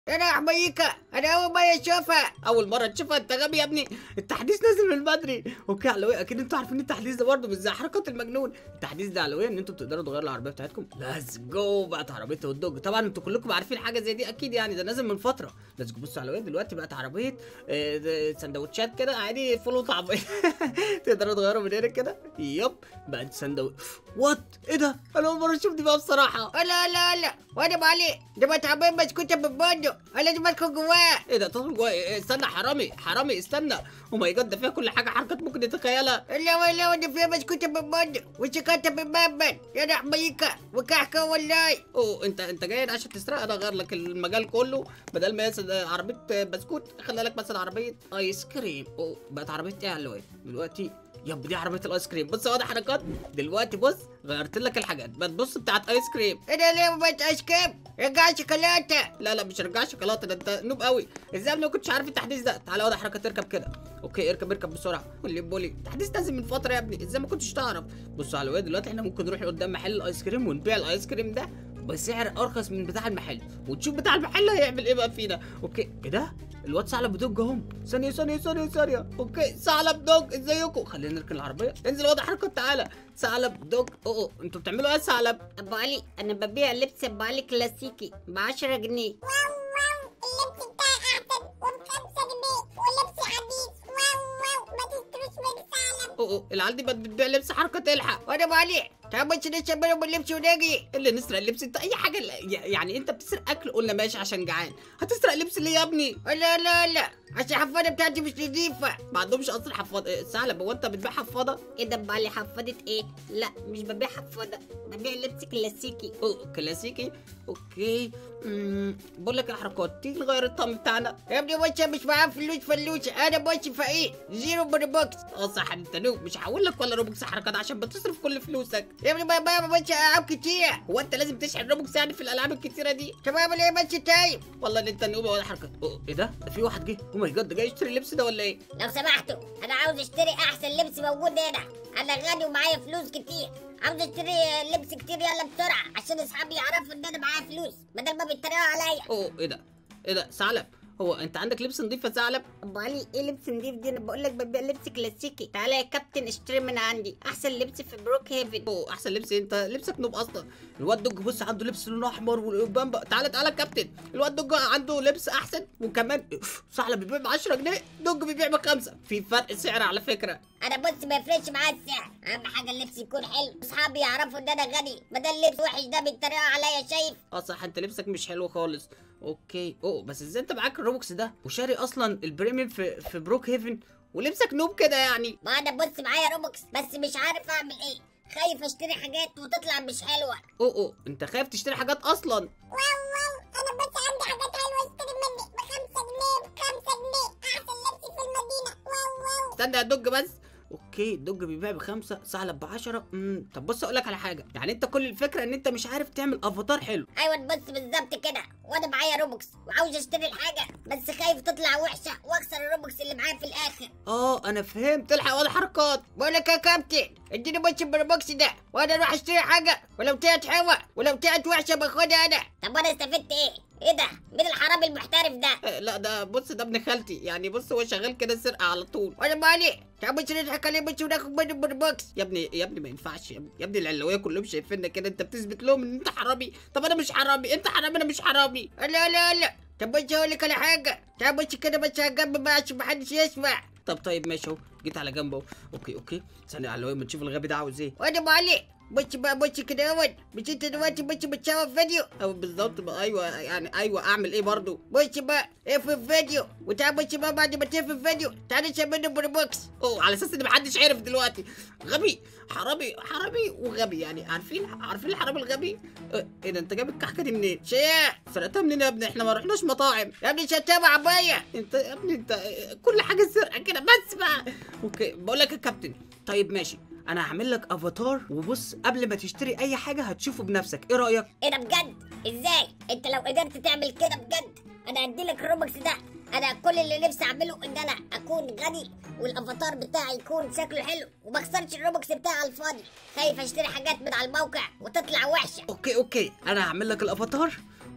انا حميكة انا اول مرة اشوفها اول مره تشوفها انت غبي يا ابني التحديث نازل من بدري اوكي علوية اكيد انتوا عارفين التحديث ده برضه مش زي حركات المجنون التحديث ده علوية ان انتوا بتقدروا تغيروا العربيه بتاعتكم ليتس جو بقت عربيه هوت دوج طبعا انتوا كلكم عارفين حاجه زي دي اكيد يعني ده نازل من فتره ليتس جو بصوا علوية دلوقتي بقت عربيه آه، ده سندوتشات كده عادي فول وطعميه تقدروا تغيروا من هنا كده يب بقت سندوتش وات ايه ده انا اول مره اشوف دي بقى بصراحه لا لا لا وانا مالي ده بتعمل مسكوتة بالبندق انا لازم ادخل جواه ايه ده تدخل جوه إيه، استنى حرامي حرامي استنى او ماي جاد ده فيها كل حاجه حركات ممكن نتخيلها لا ولا وانا فيها مسكوتة بالبندق وسكتة بالمبن انا حميكة وكحكة والله اوه انت انت جاي عشان تسرق انا اغير لك المجال كله بدل ما يسد عربيه بسكوت خلي لك مثلا عربيه ايس كريم اوه بقت عربيه ايه يا علوي دلوقتي يب دي عربيه الايس كريم بص هو ده حركات دلوقتي بص غيرت لك الحاجات بقت بص بتاعت ايس كريم انا ليه ما بقيت ايس كريم رجع شوكولاتة لا لا مش رجع شوكولاته ده انت نوب قوي ازاي ما كنتش عارف التحديث ده تعالى واضح حركه تركب كده اوكي اركب اركب بسرعه قول بولي التحديث نازل من فتره يا ابني ازاي ما كنتش تعرف بصوا على الواد دلوقتي احنا ممكن نروح قدام محل الايس كريم ونبيع الايس كريم ده بسعر ارخص من بتاع المحل وتشوف بتاع المحل هيعمل ايه بقى فينا اوكي ايه ده الواد ثعلب بدوج اهم ثانيه ثانيه ثانيه ثانيه اوكي ثعلب دوج ازيكم خلينا نركن العربيه انزل واضح حركه تعالى ثعلب دوج اوه أوه، انتوا بتعملوا ايه يا ثعلب ابو علي انا ببيع لبس ابو علي كلاسيكي ب 10 جنيه واو واو اللبس بتاعي احسن وبخمسة جنيه ولبسي حديث واو واو ما تشتروش من سالم اوه أوه، العيال دي بقت بتبيع لبس حركه تلحق وانا ابو علي تعال بس نشبه باللبس ونجي اللي نسرق اللبس انت اي حاجه يعني انت بتسرق اكل قلنا ماشي عشان جعان هتسرق لبس ليه يا ابني لا لا لا عشان الحفاضة بتاعتي مش نظيفة ما عندهمش اصلا حفاضه إيه، ثعلب هو انت بتبيع حفاضه ايه ده ابو علي حفاضة ايه؟ لا مش ببيع حفاضة ببيع لبس كلاسيكي اوه كلاسيكي اوكي امم بقول لك الحركات تيجي نغير الطقم بتاعنا يا ابني بص مش معاه فلوس فلوسة انا بص فقير زيرو بوكس اه صح انت نوب مش هحول لك ولا روبكس حركات عشان بتصرف كل فلوسك يا ابني بابا بص العاب كتير هو انت لازم تشحن روبكس يعني في الالعاب الكتيره دي طب اعمل ايه بس طيب والله اللي انت نوب ولا حركات اوه ايه ده ده في واحد جه او ماي جاد ده جاي يشتري اللبس ده ولا ايه لو سمحتوا انا عاوز اشتري احسن لبس موجود هنا انا غني ومعايا فلوس كتير عاوز اشتري لبس كتير يلا بسرعة عشان اصحابي يعرفوا ان انا معايا فلوس بدل ما بيتريقوا عليا اوه ايه ده ايه ده ثعلب هو انت عندك لبس نظيف يا ثعلب ابو علي ايه لبس نضيف دي انا بقول لك ببيع لبس كلاسيكي تعالى يا كابتن اشتري من عندي احسن لبس في بروك هيفن اوه احسن لبس انت لبسك نوب اصلا الواد دوج بص عنده لبس لونه احمر وبامبا تعالى تعالى يا كابتن الواد دوج عنده لبس احسن وكمان ثعلب بيبيع ب 10 جنيه دوج بيبيع بخمسه في فرق سعر على فكره انا بص ما يفرقش معايا السعر اهم حاجة اللبس يكون حلو اصحابي يعرفوا ان انا غني بدل اللبس وحش ده بيتريقوا عليا شايف اه صح انت لبسك مش حلو خالص اوكي اوه بس ازاي انت معاك الروبوكس ده وشاري اصلا البريميوم في في بروك هيفن ولبسك نوب كده يعني ما انا بص معايا روبوكس بس مش عارف اعمل ايه خايف اشتري حاجات وتطلع مش حلوة اوه اوه انت خايف تشتري حاجات اصلا واو واو انا بس عندي حاجات حلوة اشتري مني بخمسة جنيه بخمسة جنيه احسن لبس في المدينة واو واو استنى يا دوج بس اوكي دوج بيبيع بخمسه ثعلب ب 10 امم طب بص اقول لك على حاجه يعني انت كل الفكره ان انت مش عارف تعمل افاتار حلو ايوه بص بالظبط كده وانا معايا روبوكس وعاوز اشتري الحاجة بس خايف تطلع وحشة واكسر الروبوكس اللي معايا في الاخر اه انا فهمت الحق ولا حركات بقول لك يا كابتن اديني بس بالبوكس ده وانا اروح اشتري حاجه ولو طلعت حلوه ولو طلعت وحشه باخدها انا طب وانا استفدت ايه ايه ده مين الحرامي المحترف ده آه لا ده بص ده ابن خالتي يعني بص هو شغال كده سرقه على طول وانا مالي تعال بس نضحك عليه بس وناخد منه بالبوكس يا ابني يا ابني ما ينفعش يا ابني, يا ابني العلويه كلهم شايفيننا كده انت بتثبت لهم ان انت حرامي طب انا مش حرامي انت حرامي انا مش حرامي لا لا لا طب بس اقول لك على حاجه تعال بس كده بس على جنب بقى عشان محدش يسمع طب طيب ماشي اهو جيت على جنب اهو اوكي اوكي ثانيه يا علويه ما تشوف الغبي ده عاوز ايه وانا مالي بص بقى بص كده اول مش انت دلوقتي بص بتصور فيديو او بالظبط بقى ايوه يعني ايوه اعمل ايه برضو بص بقى اقفل الفيديو وتعال بص بقى بعد ما تقفل الفيديو تعال نشرب منه بالبوكس اوه على اساس ان محدش عرف دلوقتي غبي حرامي حرامي وغبي يعني عارفين عارفين الحرامي الغبي اه، ايه ده انت جايب الكحكه دي منين شيء سرقتها منين يا ابني احنا ما رحناش مطاعم يا ابني شتامة عباية انت يا ابني انت اه، كل حاجه سرقه كده بس بقى اوكي بقول لك يا كابتن طيب ماشي انا هعمل لك افاتار وبص قبل ما تشتري اي حاجه هتشوفه بنفسك ايه رايك ايه ده بجد ازاي انت لو قدرت تعمل كده بجد انا هديلك الروبوكس ده انا كل اللي نفسي اعمله ان انا اكون غني والافاتار بتاعي يكون شكله حلو وما اخسرش الروبوكس بتاعي على الفاضي خايف اشتري حاجات من على الموقع وتطلع وحشه اوكي اوكي انا هعمل لك الافاتار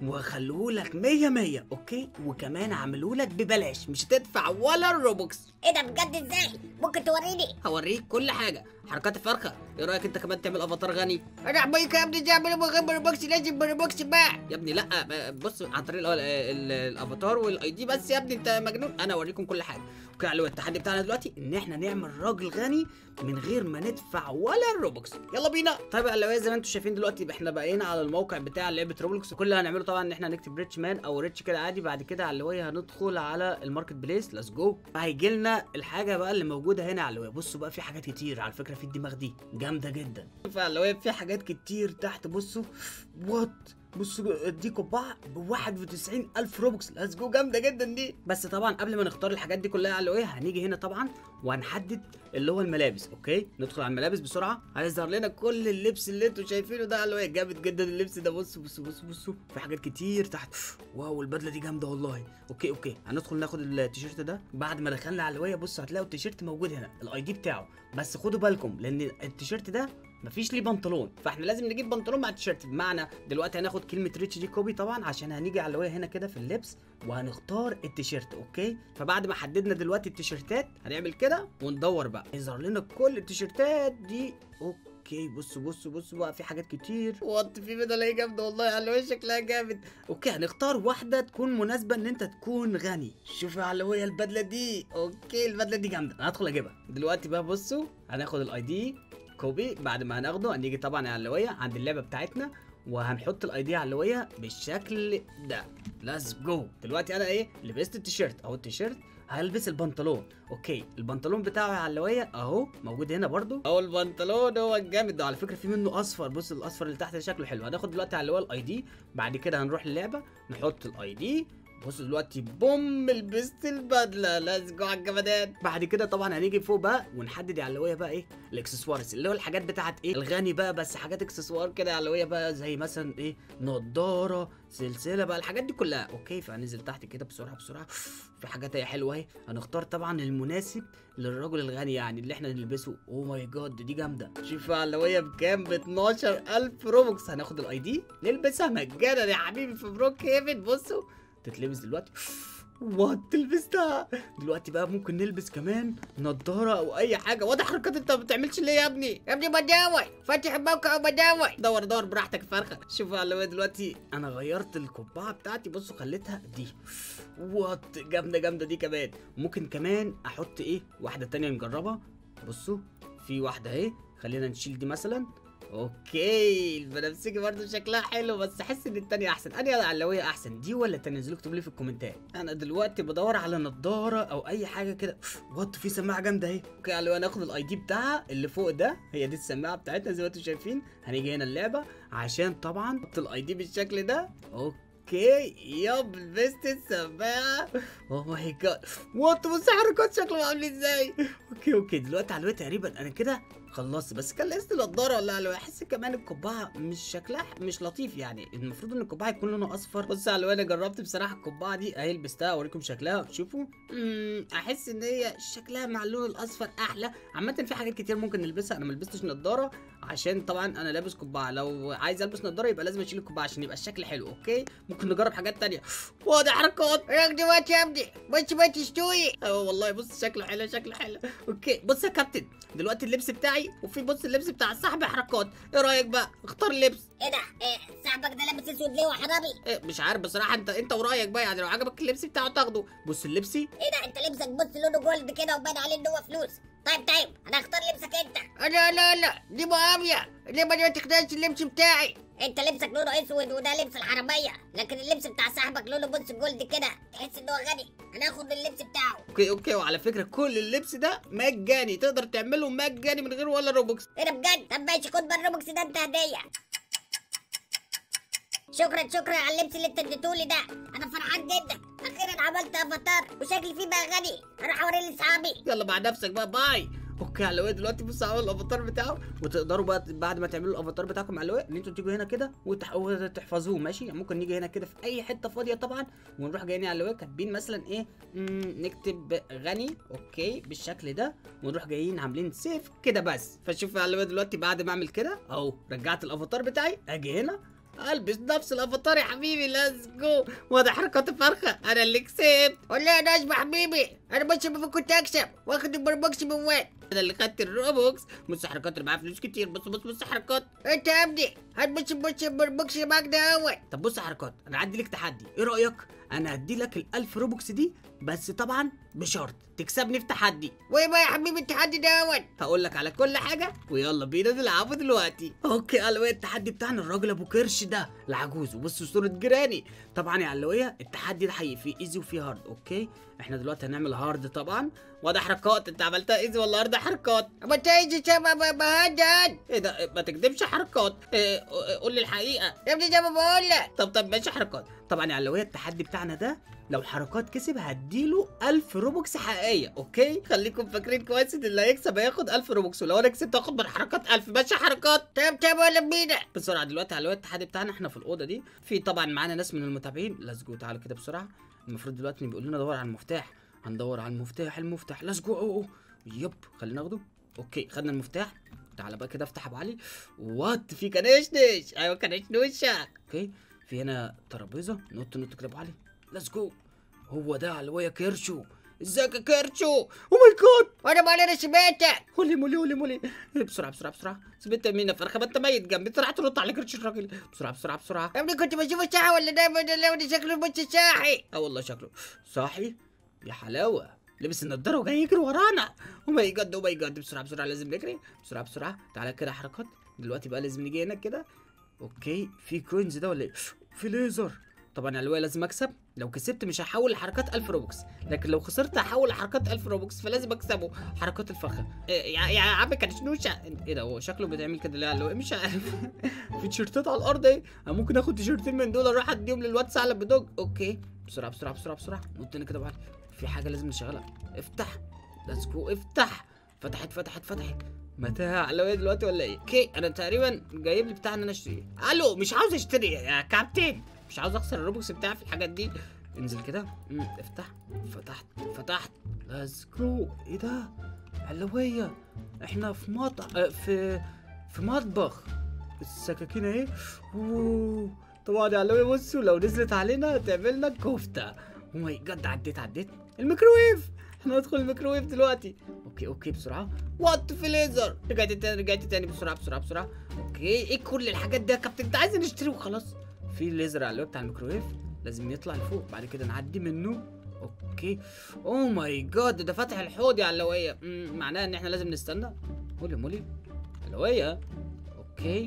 واخليهولك مية مية اوكي وكمان اعملهولك ببلاش مش هتدفع ولا روبوكس ايه ده بجد ازاي ممكن توريني هوريك كل حاجه حركات الفرخه ايه رايك انت كمان تعمل افاتار غني انا عميك يا ابني تعمل من غير بروبوكس لازم بروبوكس بقى يا ابني لا ب- بص عن طريق ال- ال- الافاتار والاي دي بس يا ابني انت مجنون انا اوريكم كل حاجه اوكي على التحدي بتاعنا دلوقتي ان احنا نعمل راجل غني من غير ما ندفع ولا الروبوكس يلا بينا طيب يا الاويه زي ما انتم شايفين دلوقتي احنا بقينا على الموقع بتاع لعبه روبلوكس كل اللي هنعمله طبعا ان احنا نكتب ريتش مان او ريتش كده عادي بعد كده على الوايه هندخل على الماركت بليس ليتس جو هيجي لنا الحاجه بقى اللي موجوده هنا على الوايه بصوا بقى في حاجات كتير على فكره في الدماغ دي جامده جدا فعلا الوايه في حاجات كتير تحت بصوا وات بصوا دي قبعه ب 91 الف روبوكس ليتس جو جامده جدا دي بس طبعا قبل ما نختار الحاجات دي كلها على ايه هنيجي هنا طبعا وهنحدد اللي هو الملابس اوكي ندخل على الملابس بسرعه هيظهر لنا كل اللبس اللي انتوا شايفينه ده على ايه جامد جدا اللبس ده بصوا بصوا بصوا بصوا في حاجات كتير تحت واو البدله دي جامده والله اوكي اوكي هندخل ناخد التيشيرت ده بعد ما دخلنا على الوايه بصوا هتلاقوا التيشيرت موجود هنا الاي دي بتاعه بس خدوا بالكم لان التيشيرت ده مفيش ليه بنطلون فاحنا لازم نجيب بنطلون مع التيشيرت بمعنى دلوقتي هناخد كلمه ريتش دي كوبي طبعا عشان هنيجي على الوايه هنا كده في اللبس وهنختار التيشيرت اوكي فبعد ما حددنا دلوقتي التيشيرتات هنعمل كده وندور بقى يظهر لنا كل التيشيرتات دي اوكي بصوا بصوا بصوا بقى في حاجات كتير وات في بدله ايه جامده والله على الوايه شكلها جامد اوكي هنختار واحده تكون مناسبه ان انت تكون غني شوفي على الوايه البدله دي اوكي البدله دي جامده انا هدخل اجيبها دلوقتي بقى بصوا هناخد الاي دي كوبي بعد ما هناخده هنيجي طبعا على اللويه عند اللعبه بتاعتنا وهنحط الاي دي على اللويه بالشكل ده ليتس جو دلوقتي انا ايه لبست التيشيرت اهو التيشيرت هلبس البنطلون اوكي البنطلون بتاعي على اللويه اهو موجود هنا برضو اهو البنطلون هو الجامد ده على فكره في منه اصفر بص الاصفر اللي تحت ده شكله حلو هناخد دلوقتي على اللي هو الاي دي بعد كده هنروح اللعبه نحط الاي دي بص دلوقتي بوم لبست البدله ليتس جو على الجمدان بعد كده طبعا هنيجي فوق بقى ونحدد على اللي هي بقى ايه الاكسسوارز اللي هو الحاجات بتاعت ايه الغني بقى بس حاجات اكسسوار كده على اللي هي بقى زي مثلا ايه نضاره سلسله بقى الحاجات دي كلها اوكي فهننزل تحت كده بسرعه بسرعه في حاجات اهي حلوه اهي هنختار طبعا المناسب للرجل الغني يعني اللي احنا نلبسه او ماي جاد دي جامده شوف على اللي هي بكام ب 12000 روبوكس هناخد الاي دي نلبسها مجانا يا حبيبي في بروك هيفن بصوا تتلبس دلوقتي وات لبستها دلوقتي بقى ممكن نلبس كمان نضاره او اي حاجه واضح حركات انت ما بتعملش ليه يا ابني يا ابني بداوي فاتح موقع وبداوي دور دور براحتك يا فرخه شوف على وين دلوقتي انا غيرت القبعه بتاعتي بصوا خليتها دي وات جامده جامده دي كمان ممكن كمان احط ايه واحده تانية نجربها بصوا في واحده اهي خلينا نشيل دي مثلا اوكي البنفسجي برضه شكلها حلو بس احس ان التانية احسن انا علوية احسن دي ولا التانية نزلوا اكتبوا لي في الكومنتات انا دلوقتي بدور على نضاره او اي حاجه كده وات في سماعه جامده اهي اوكي علوية ناخد الاي دي بتاعها اللي فوق ده هي دي السماعه بتاعتنا زي ما انتم شايفين هنيجي هنا اللعبه عشان طبعا نحط الاي دي بالشكل ده اوكي ياب لبست السماعه اوه ماي جاد وات بص حركات شكله عامل ازاي اوكي اوكي دلوقتي على تقريبا انا كده خلصت بس كان لسه النضاره ولا لو احس كمان القبعه مش شكلها مش لطيف يعني المفروض ان القبعه يكون لونه اصفر بص على انا جربت بصراحه القبعه دي اهي لبستها اوريكم شكلها شوفوا امم احس ان هي شكلها مع اللون الاصفر احلى عامه في حاجات كتير ممكن نلبسها انا ما لبستش نضاره عشان طبعا انا لابس قبعه لو عايز البس نضاره يبقى لازم اشيل القبعه عشان يبقى الشكل حلو اوكي ممكن نجرب حاجات تانية واضح حركات راك دلوقتي يا ابني بص ما تستوي اه والله بص شكله حلو شكله حلو اوكي بص يا كابتن دلوقتي اللبس بتاعي وفي بص اللبس بتاع صاحبي حركات ايه رايك بقى اختار لبس ايه ده إيه صاحبك ده لابس اسود ليه وحرامي إيه مش عارف بصراحه انت انت ورايك بقى يعني لو عجبك اللبس بتاعه تاخده بص اللبسي ايه ده انت لبسك بص لونه جولد كده وبان عليه ان هو فلوس طيب طيب انا هختار لبسك انت لا لا لا دي معاوية ليه ما تختارش اللبس بتاعي انت لبسك لونه اسود وده لبس الحراميه لكن اللبس بتاع صاحبك لونه بص جولد كده تحس ان هو غني انا هاخد اللبس بتاعه اوكي اوكي وعلى فكره كل اللبس ده مجاني تقدر تعمله مجاني من غير ولا روبوكس ايه ده بجد طب ماشي خد بقى الروبوكس ده انت هديه شكرا شكرا على اللبس اللي انت اديتولي ده انا فرحان جدا اخيرا عملت افاتار وشكلي فيه بقى غني هروح اوريه لاصحابي يلا مع نفسك بقى باي اوكي على وين دلوقتي بص على الافاتار بتاعه وتقدروا بقى بعد ما تعملوا الافاتار بتاعكم على الوقت ان انتوا تيجوا هنا كده وتح- وتحفظوه ماشي يعني ممكن نيجي هنا كده في اي حته فاضيه طبعا ونروح جايين على الوقت كاتبين مثلا ايه مم، نكتب غني اوكي بالشكل ده ونروح جايين عاملين سيف كده بس فشوف على الوقت دلوقتي بعد ما اعمل كده اهو رجعت الافاتار بتاعي اجي هنا البس نفس الافاتار يا حبيبي ليتس جو وده حركات فرخه انا اللي كسبت والله انا اسمع حبيبي انا بس المفروض كنت اكسب واخد البربوكس من وين انا اللي خدت الروبوكس بص حركات اللي معايا فلوس كتير بص بص بص حركات انت يا ابني هات بس بص البربوكس اللي معاك ده اول طب بص يا حركات انا عندي لك تحدي ايه رايك انا هدي لك ال1000 روبوكس دي بس طبعا بشرط تكسبني في تحدي وايه بقى يا حبيبي التحدي ده اول هقول لك على كل حاجه ويلا بينا نلعبه دلوقتي اوكي يا علوية التحدي بتاعنا الراجل ابو كرش ده العجوز وبص صوره جيراني طبعا يا علوية التحدي ده حقيقي فيه ايزي وفيه هارد اوكي احنا دلوقتي هنعمل هارد طبعا وده حركات انت عملتها ايزي ولا هارد حركات اما انت ايجي سبب بهدد ايه ده ما تكدبش حركات إيه قول لي الحقيقه يا ابني زي ما بقول لك طب طب ماشي حركات طبعا يا علوية التحدي بتاعنا ده لو حركات كسب هديله 1000 روبوكس حقيقيه اوكي خليكم فاكرين كويس ان اللي هيكسب هياخد 1000 روبوكس ولو انا كسبت هاخد من حركات 1000 ماشي حركات طب طب ولا بينا بسرعه دلوقتي على التحدي بتاعنا احنا في الاوضه دي في طبعا معانا ناس من المتابعين ليتس جو تعالوا كده بسرعه المفروض دلوقتي بيقول لنا دور على المفتاح هندور على المفتاح المفتاح ليتس جو اوه يب خلينا ناخده اوكي خدنا المفتاح تعالى بقى كده افتح ابو علي وات في كنشنش ايوه كنشنوشه اوكي في هنا ترابيزه نط نط كده ابو علي ليتس جو هو ده علوية كيرشو ازيك يا كيرشو او ماي جاد وانا ما انا سمعتك هولي مولي هولي مولي بسرعه بسرعه بسرعه سبت مين يا فرخه ما انت ميت جنبي بسرعه تنط على كرش الراجل بسرعه بسرعه بسرعه يا ابني كنت بشوفه ساحي ولا دايما اللون شكله بص ساحي اه والله شكله صاحي يا حلاوه لبس النضاره وجاي يجري ورانا او ماي جاد او ماي جاد بسرعه بسرعه لازم نجري بسرعه بسرعه تعالى كده حركات دلوقتي بقى لازم نيجي هنا كده اوكي في كوينز ده ولا ايه في ليزر طبعا علوية لازم اكسب لو كسبت مش هحول لحركات 1000 روبوكس لكن لو خسرت هحول لحركات 1000 روبوكس فلازم اكسبه حركات الفرخه إيه يا يا عم كان شنوشه ايه ده هو شكله بيتعمل كده ليه علوية مش عارف في تيشيرتات على الارض ايه انا ممكن اخد تيشيرتين من دول اروح اديهم للواد ثعلب بدوج اوكي بسرعه بسرعه بسرعه بسرعه نط هنا كده بعد في حاجه لازم نشغلها افتح ليتس جو افتح فتحت فتحت فتحت متاع علوية دلوقتي ولا ايه؟ اوكي انا تقريبا جايب لي بتاع ان انا اشتري الو مش عاوز اشتري يا كابتن مش عاوز اخسر الروبوكس بتاعي في الحاجات دي انزل كده مم، افتح فتحت فتحت ليتس جو ايه ده علوية احنا في مطعم اه، في في مطبخ السكاكين اهي اوه طبعا يا علوية بصوا لو نزلت علينا تعملنا كفتة او ماي جاد عديت عديت الميكروويف احنا ندخل الميكروويف دلوقتي اوكي اوكي بسرعه وات في ليزر رجعت تاني رجعت تاني بسرعه بسرعه بسرعه اوكي ايه كل الحاجات دي يا كابتن انت عايز نشتري وخلاص في ليزر على الويب بتاع الميكروويف لازم يطلع لفوق بعد كده نعدي منه اوكي اوه ماي جاد ده فتح الحوض يا علوية مم، معناه ان احنا لازم نستنى مولي مولي علوية اوكي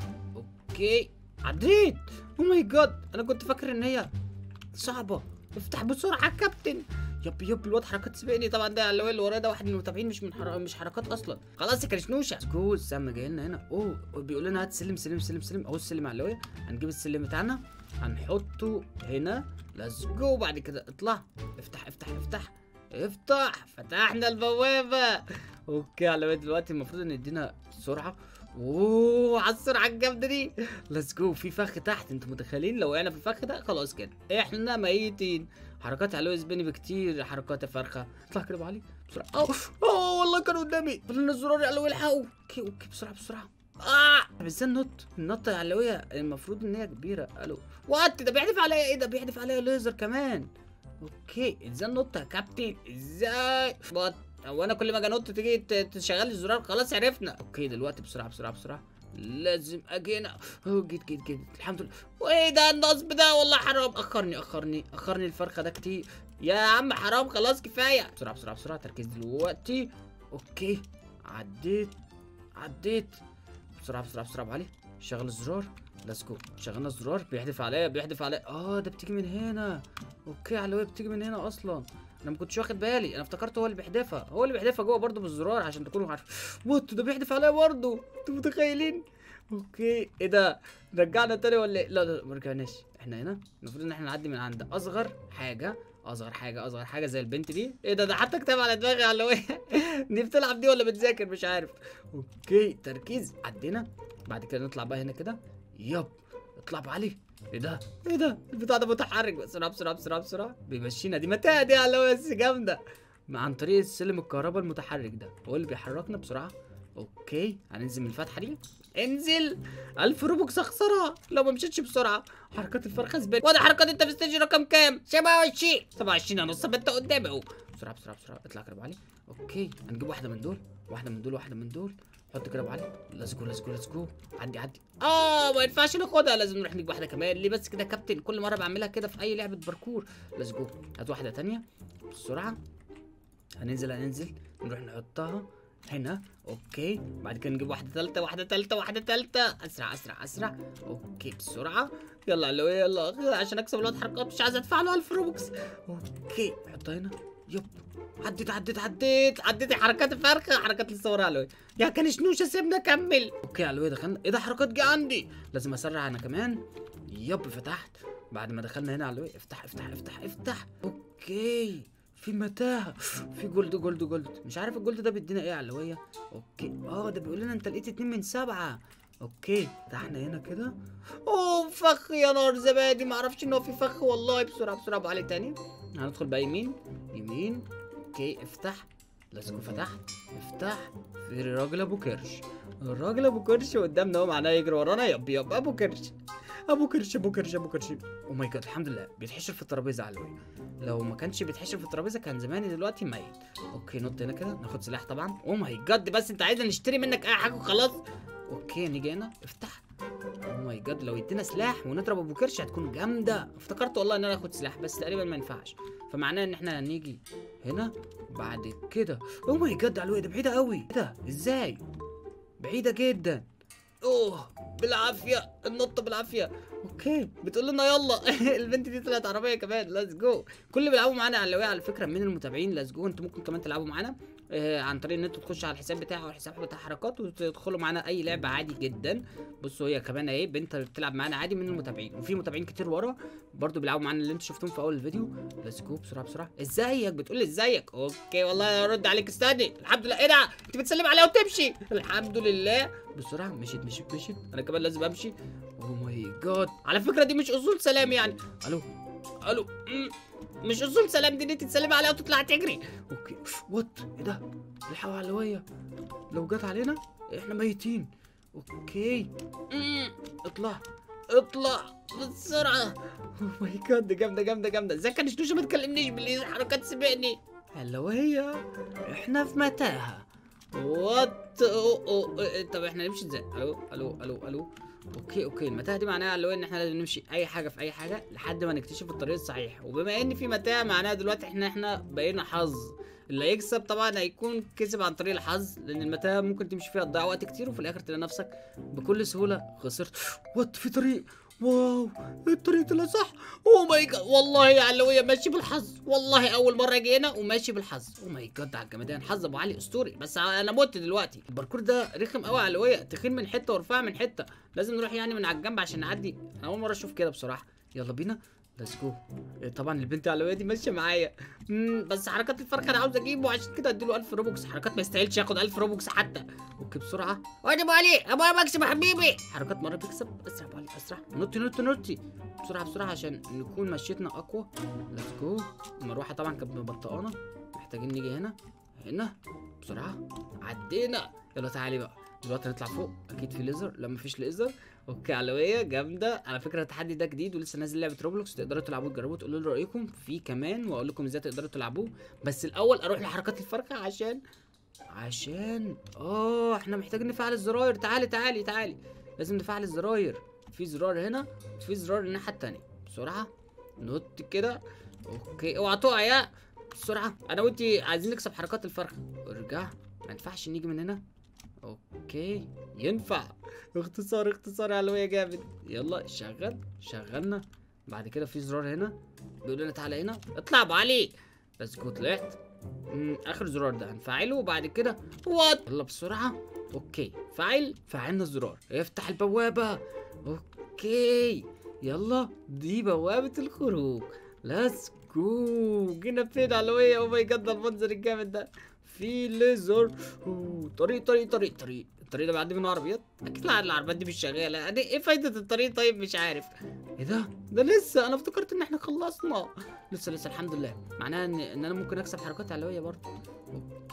اوكي عديت اوه ماي جاد انا كنت فاكر ان هي صعبة افتح بسرعة يا كابتن يب يب الواد حركات سبقني طبعا ده اللي هو اللي ورايا ده واحد من المتابعين مش من حر... مش حركات اصلا خلاص يا كرشنوشه جو السم جاي لنا هنا اوه بيقول لنا هات سلم سلم سلم سلم اهو السلم على اللوية هنجيب السلم بتاعنا هنحطه هنا ليتس جو بعد كده اطلع افتح افتح افتح افتح فتحنا البوابة اوكي على وقت دلوقتي المفروض ان يدينا سرعة اوه على السرعة الجامدة دي ليتس جو في فخ تحت انتوا متخيلين لو وقعنا في الفخ ده خلاص كده احنا ميتين حركات علوي زبني بكتير حركات يا فرخة اطلع كده أبو علي بسرعة اوه اوه والله كان قدامي فضلنا الزرار يا علوي الحقوا اوكي اوكي بسرعة بسرعة اه طب ازاي النط النطة يا علوية المفروض ان هي كبيرة الو وات ده بيحدف عليا ايه ده بيحدف عليا ليزر كمان اوكي ازاي النط يا كابتن ازاي وات هو انا كل ما اجي انط تيجي ت- تشغل لي الزرار خلاص عرفنا اوكي دلوقتي بسرعه بسرعه بسرعه لازم اجي هنا أوه، جيت جيت جيت الحمد لله وايه ده النصب ده والله حرام اخرني اخرني اخرني الفرخه ده كتير يا عم حرام خلاص كفايه بسرعه بسرعه بسرعه تركيز دلوقتي اوكي عديت عديت بسرعه بسرعه بسرعه أبو علي شغل الزرار ليتس جو شغلنا الزرار بيحدف عليا بيحدف عليا اه ده بتيجي من هنا اوكي على الويب بتيجي من هنا اصلا انا ما كنتش واخد بالي انا افتكرت هو اللي بيحدفها هو اللي بيحدفها جوه برضه بالزرار عشان تكونوا عارفين وات ده بيحدف عليا برضه انتوا متخيلين اوكي ايه ده رجعنا تاني ولا ايه لا لا ما رجعناش احنا هنا المفروض ان احنا نعدي من عند اصغر حاجه اصغر حاجه اصغر حاجه زي البنت دي ايه ده ده حتى كتاب على دماغي على هو دي بتلعب دي ولا بتذاكر مش عارف اوكي تركيز عدينا بعد كده نطلع بقى هنا كده يب اطلع بعلي ايه ده ايه ده البتاع ده متحرك بسرعه بسرعه بسرعه بسرعه بيمشينا دي متاهه دي على بس جامده عن طريق السلم الكهرباء المتحرك ده هو اللي بيحركنا بسرعه اوكي هننزل من الفتحه دي انزل 1000 روبوكس اخسرها لو ما مشيتش بسرعه حركات الفرخه زباله وده حركات انت في ستيج رقم كام 27 27 انا نص انت قدامي اهو بسرعه بسرعه بسرعه اطلع كده ابو علي اوكي هنجيب واحده من دول واحده من دول واحده من دول حط كده ابو علي ليتس جو ليتس جو ليتس جو عدي عدي اه ما ينفعش ناخدها لازم نروح نجيب واحده كمان ليه بس كده يا كابتن كل مره بعملها كده في اي لعبه باركور ليتس جو هات واحده تانية بسرعه هننزل هننزل نروح نحطها هنا اوكي بعد كده نجيب واحده ثالثه واحده ثالثه واحده ثالثه اسرع اسرع اسرع اوكي بسرعه يلا يلا يلا عشان اكسب الواد حركات مش عايز ادفع له 1000 روبكس اوكي حطها هنا يب عديت عديت عديت عديت حركات الفرخه حركات لسه وراها علوي يا كان شنوشه سيبنا اكمل اوكي يا علوي دخلنا ايه ده حركات جه عندي لازم اسرع انا كمان يب فتحت بعد ما دخلنا هنا علوي افتح افتح افتح افتح اوكي في متاهه في جولد جولد جولد مش عارف الجولد ده بيدينا ايه يا علوية اوكي اه ده بيقول لنا انت لقيت اتنين من سبعة اوكي فتحنا هنا كده اوه فخ يا نار زبادي ما اعرفش ان هو في فخ والله بسرعه بسرعه ابو علي تاني هندخل بقى يمين يمين اوكي افتح لازم فتحت افتح في راجل ابو كرش الراجل ابو كرش قدامنا هو معناه يجري ورانا يب يب ابو كرش ابو كرش ابو كرش ابو كرش او ماي جاد الحمد لله بيتحشر في الترابيزه على الوي لو ما كانش بيتحشر في الترابيزه كان زماني دلوقتي ميت اوكي نط هنا كده ناخد سلاح طبعا او ماي جاد بس انت عايزنا نشتري منك اي حاجه وخلاص اوكي نيجي هنا افتح او ماي جاد لو يدينا سلاح ونضرب ابو كرش هتكون جامده افتكرت والله ان انا اخد سلاح بس تقريبا ما ينفعش فمعناه ان احنا هنيجي هنا بعد كده او ماي جاد علوي ده بعيده قوي ايه ده ازاي بعيده جدا اوه بالعافيه النط بالعافيه اوكي بتقول لنا يلا البنت دي طلعت عربيه كمان ليتس جو كل اللي بيلعبوا معانا على على فكره من المتابعين ليتس جو انتوا ممكن كمان تلعبوا معانا آه عن طريق ان انتوا تخشوا على الحساب بتاعي او الحساب بتاع حركات وتدخلوا معانا اي لعبه عادي جدا بصوا هي كمان اهي بنت بتلعب معانا عادي من المتابعين وفي متابعين كتير ورا برضو بيلعبوا معانا اللي انتوا شفتوهم في اول الفيديو ليتس جو بسرعه بسرعه ازيك بتقول لي ازيك اوكي والله ارد عليك استني الحمد لله ايه ده انت بتسلم عليها وتمشي الحمد لله بسرعه مشيت مشيت مشيت انا كمان لازم امشي اوه ماي جاد على فكره دي مش اصول سلام يعني الو الو مم. مش اصول سلام دي ان انت تسلمي عليها وتطلع تجري اوكي وات ايه ده الحقوا على الهويه لو جت علينا احنا ميتين اوكي مم. اطلع اطلع بسرعه اوه ماي جاد جامده جامده جامده ازاي كان شنوشه ما تكلمنيش بالليل حركات سبقني هلو هي احنا في متاهه وات أوه أوه. إيه، طب احنا نمشي ازاي الو الو الو الو اوكي اوكي المتاهه دي معناها اللي هو ان احنا لازم نمشي اي حاجه في اي حاجه لحد ما نكتشف الطريق الصحيح وبما ان في متاهه معناها دلوقتي احنا احنا بقينا حظ اللي هيكسب طبعا هيكون كسب عن طريق الحظ لان المتاهه ممكن تمشي فيها تضيع وقت كتير وفي الاخر تلاقي نفسك بكل سهوله خسرت وات في طريق واو الطريق طلع صح اوه ماي جاد والله يا علويه ماشي بالحظ والله اول مره اجي هنا وماشي بالحظ اوه ماي جاد على الجمدان حظ ابو علي اسطوري بس انا مت دلوقتي الباركور ده رخم قوي يا علويه تخين من حته ورفيع من حته لازم نروح يعني من على الجنب عشان نعدي انا اول مره اشوف كده بصراحه يلا بينا ليتس جو طبعا البنت علويه دي ماشيه معايا مم، بس حركات الفرخه انا عاوز اجيبه عشان كده اديله 1000 روبوكس حركات ما يستاهلش ياخد 1000 روبوكس حتى اوكي بسرعه واد ابو علي ابو علي بكسب يا حبيبي حركات مره بيكسب اسرع يا أبو علي اسرع نطي نطي نطي بسرعه بسرعه عشان نكون مشيتنا اقوى ليتس جو المروحه طبعا كانت مبطئانه محتاجين نيجي هنا هنا بسرعه عدينا يلا تعالي بقى دلوقتي هنطلع فوق اكيد في ليزر لا مفيش ليزر اوكي علويه جامده على فكره التحدي ده جديد ولسه نازل لعبه روبلوكس تقدروا تلعبوه تجربوه تقولوا لي رايكم فيه كمان واقول لكم ازاي تقدروا تلعبوه بس الاول اروح لحركات الفرخه عشان عشان اه احنا محتاجين نفعل الزراير تعالي تعالي تعالي لازم نفعل الزراير في زرار هنا وفي زرار الناحيه التانية بسرعه نط كده اوكي اوعى تقع يا بسرعه انا وانتي عايزين نكسب حركات الفرخه ارجع ما ينفعش نيجي من هنا اوكي ينفع اختصار اختصار يا علوية جامد يلا شغل شغلنا بعد كده في زرار هنا بيقول لنا تعالى هنا اطلع ابو علي بس جو طلعت مم، اخر زرار ده هنفعله وبعد كده وات يلا بسرعه اوكي فعل فعلنا الزرار افتح البوابه اوكي يلا دي بوابه الخروج ليتس جو جينا فين علوية او ماي جاد ده المنظر الجامد ده في ليزر أوه، طريق طريق طريق طريق الطريق ده بيعدي منه عربيات اكيد لا العربيات دي مش شغاله يعني ايه فايده الطريق طيب مش عارف ايه ده ده لسه انا افتكرت ان احنا خلصنا لسه لسه الحمد لله معناها ان, إن انا ممكن اكسب حركات علويه برضه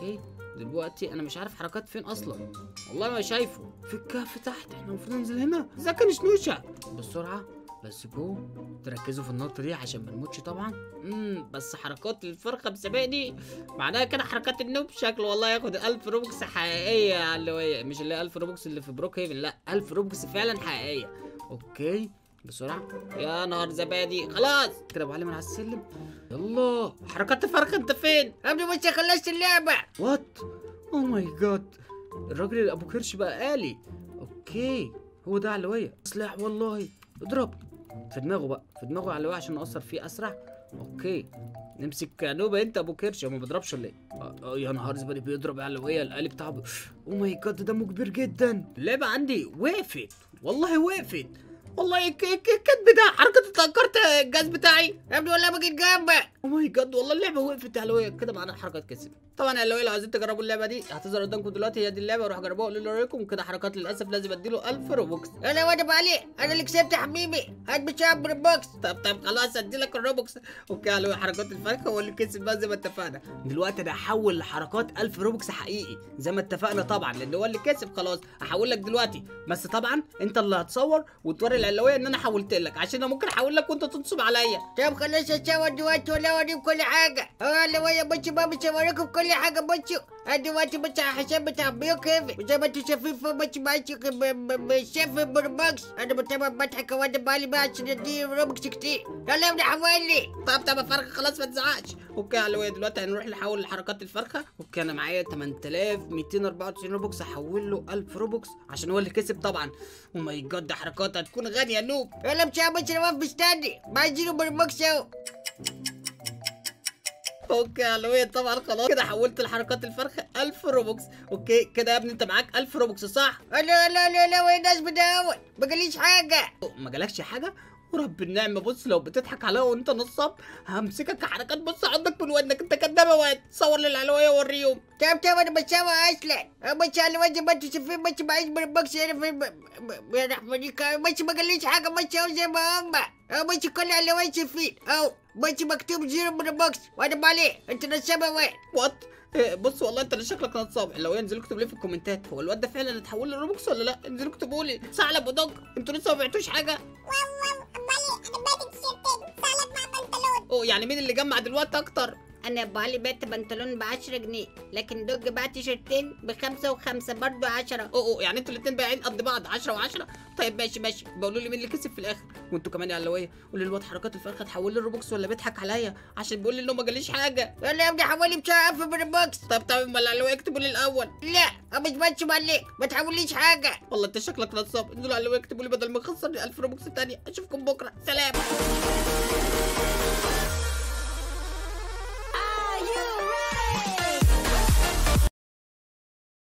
اوكي دلوقتي انا مش عارف حركات فين اصلا والله ما شايفه في الكهف تحت احنا المفروض ننزل هنا ازاي كان شنوشه بسرعه بس جو تركزوا في النقطة دي عشان ما نموتش طبعا امم بس حركات الفرخة بسباقني معناها كده حركات النوب شكله والله ياخد 1000 روبوكس حقيقية يا علوية مش اللي هي 1000 روبوكس اللي في بروك هيفن لا 1000 روبوكس فعلا حقيقية اوكي بسرعة يا نهار زبادي خلاص كده ابو علي من على السلم يلا حركات الفرخة انت فين يا ابني بس خلصت اللعبة وات او ماي جاد الراجل اللي ابو كرش بقى آلي اوكي هو ده علوية سلاح والله اضرب في دماغه بقى في دماغه علوية عشان نأثر فيه اسرع اوكي نمسك نوبة انت ابو كرش هو ما بيضربش ولا ايه؟ آه، آه، يا نهار زبادي بيضرب علوية الآلي بتاعه بي- او ماي جاد ده دمه كبير جدا اللعبة عندي وقفت والله وقفت والله ك- ك- الكدب ده حركة اتذكرت الجهاز بتاعي يا ابني والله بقيت جنبك او ماي جاد والله اللعبه وقفت يا علوية كده معانا حركات كسب طبعا يا علوية لو عايزين تجربوا اللعبه دي هتظهر قدامكم دلوقتي هي دي اللعبه روحوا جربوها قولوا لي رايكم كده حركات للاسف لازم اديله 1000 روبوكس انا واجب عليه انا اللي كسبت يا حبيبي هات بشاب بالبوكس طب طب خلاص ادي لك الروبوكس اوكي يا علوية حركات الفرخه هو اللي كسب بقى زي ما اتفقنا دلوقتي انا هحول لحركات 1000 روبوكس حقيقي زي ما اتفقنا طبعا لان هو اللي كسب خلاص هحول لك دلوقتي بس طبعا انت اللي هتصور وتوري العلوية ان انا حولت لك عشان انا ممكن احول لك وانت تنصب عليا طب خلاص اتصور دلوقتي ولا اوريكم كل حاجة اه لو يا بصوا بقى مش هوريكم كل حاجة بصوا انا دلوقتي بس على الحساب بتاع بيوك هيفن وزي ما انتوا شايفين فوق بس ماشي بالشيف بالبوكس انا بتابع بضحك وانا بالي بقى عشان ادي روبكس كتير يلا يا ابني حولي طب طب يا فرخه خلاص ما تزعقش اوكي يا علوية دلوقتي هنروح نحول لحركات الفرخه اوكي انا معايا 8294 روبوكس هحول له 1000 روبوكس عشان هو اللي كسب طبعا او ماي جاد ده حركات هتكون غاليه يا نوب يلا مش عم انا واقف مستني بعزينه بالبوكس اهو اوكي يا علوية طبعا خلاص كده حولت لحركات الفرخه 1000 روبوكس اوكي كده يا ابني انت معاك 1000 روبوكس صح لا لا لا لا وين الناس بداول ما قاليش حاجة أوه، ما جالكش حاجه ورب النعمه بص لو بتضحك عليا وانت نصاب همسكك حركات بص عندك من ودنك انت كداب يا واد صور للعلوية ووريهم طب طب انا بساوي اصلا بس على وجه ما انتوا شايفين بس بعيش بالبوكس هنا في ب- يا رحمني بس ما قاليش حاجة بس اهو زي ما هم بس كل على وين شايفين اهو بس مكتوب زيرو من البوكس وانا مالي انت نسابة وين وات إيه، بص والله انت اللي شكلك نصاب لو انزلوا اكتبوا لي في الكومنتات هو الواد ده فعلا اتحول لروبوكس ولا لا انزلوا اكتبوا لي ثعلب ودوج انتوا لسه ما بعتوش حاجه واو واو امالي انا بعت تيشيرتين ثعلب مع بنطلون اوه يعني مين اللي جمع دلوقتي اكتر انا بالي بعت بنطلون ب 10 جنيه لكن دوج بعت تيشرتين بخمسة وخمسة برضو 10 اوه اوه يعني انتوا الاثنين بايعين قد بعض 10 و10 طيب ماشي ماشي بقولوا لي مين اللي كسب في الاخر وانتوا كمان يا علويه قولوا لي الواد حركات الفرخه تحول لي الروبوكس ولا بيضحك عليا عشان بيقول لي انه ما جاليش حاجه يلا يا ابني حولي بسرعة في من البوكس طب طب امال العلويه اكتبوا لي الاول لا مش بنشم عليك ما تحوليش حاجة والله انت شكلك نصاب انزلوا على العلويه اكتبوا لي بدل ما اخسرني 1000 روبوكس تانية اشوفكم بكره سلام